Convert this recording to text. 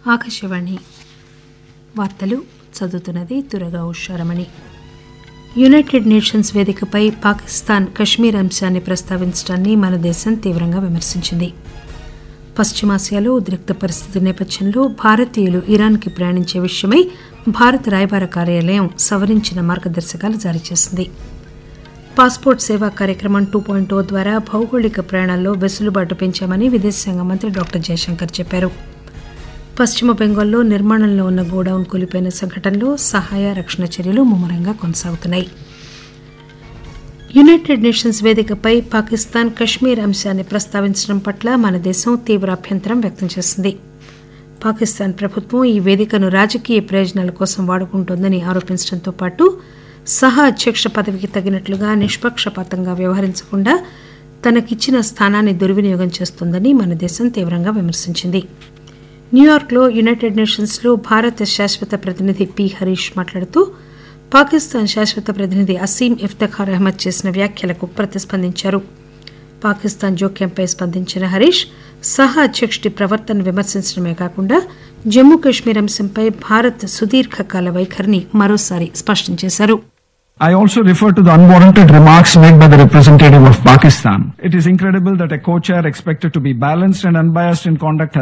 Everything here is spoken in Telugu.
ఆకాశవాణి వార్తలు చదువుతున్నది తురగా ఉషారమణి యునైటెడ్ నేషన్స్ వేదికపై పాకిస్తాన్ కశ్మీర్ అంశాన్ని ప్రస్తావించడాన్ని మన దేశం తీవ్రంగా విమర్శించింది పశ్చిమాసియాలో ఉద్రిక్త పరిస్థితి నేపథ్యంలో భారతీయులు ఇరాన్కి ప్రయాణించే విషయమై భారత రాయబార కార్యాలయం సవరించిన మార్గదర్శకాలు జారీ చేసింది పాస్పోర్ట్ సేవా కార్యక్రమం టూ పాయింట్ ఓ ద్వారా భౌగోళిక ప్రయాణాల్లో వెసులుబాటు పెంచామని విదేశాంగ మంత్రి డాక్టర్ జయశంకర్ చెప్పారు పశ్చిమ బెంగాల్లో నిర్మాణంలో ఉన్న గోడౌన్ కూలిపోయిన సంఘటనలో సహాయ రక్షణ చర్యలు ముమ్మరంగా కొనసాగుతున్నాయి యునైటెడ్ నేషన్స్ వేదికపై పాకిస్తాన్ కశ్మీర్ అంశాన్ని ప్రస్తావించడం పట్ల మన దేశం తీవ్ర అభ్యంతరం వ్యక్తం చేసింది పాకిస్తాన్ ప్రభుత్వం ఈ వేదికను రాజకీయ ప్రయోజనాల కోసం వాడుకుంటోందని ఆరోపించడంతో పాటు సహా అధ్యక్ష పదవికి తగినట్లుగా నిష్పక్షపాతంగా వ్యవహరించకుండా తనకిచ్చిన స్థానాన్ని దుర్వినియోగం చేస్తోందని మన దేశం తీవ్రంగా విమర్శించింది న్యూయార్క్లో యునైటెడ్ నేషన్స్లో భారత శాశ్వత ప్రతినిధి పి హరీష్ మాట్లాడుతూ పాకిస్తాన్ శాశ్వత ప్రతినిధి అసీం ఇఫ్తఖార్ అహ్మద్ చేసిన వ్యాఖ్యలకు ప్రతిస్పందించారు పాకిస్తాన్ జోక్యంపై స్పందించిన హరీష్ సహా అధ్యక్షుడి ప్రవర్తన విమర్శించడమే కాకుండా జమ్మూ కశ్మీర్ అంశంపై భారత్ సుదీర్ఘకాల వైఖరిని మరోసారి స్పష్టం చేశారు I also refer to the unwarranted remarks made by the representative of Pakistan. It is incredible that a co-chair expected to be balanced and unbiased in conduct has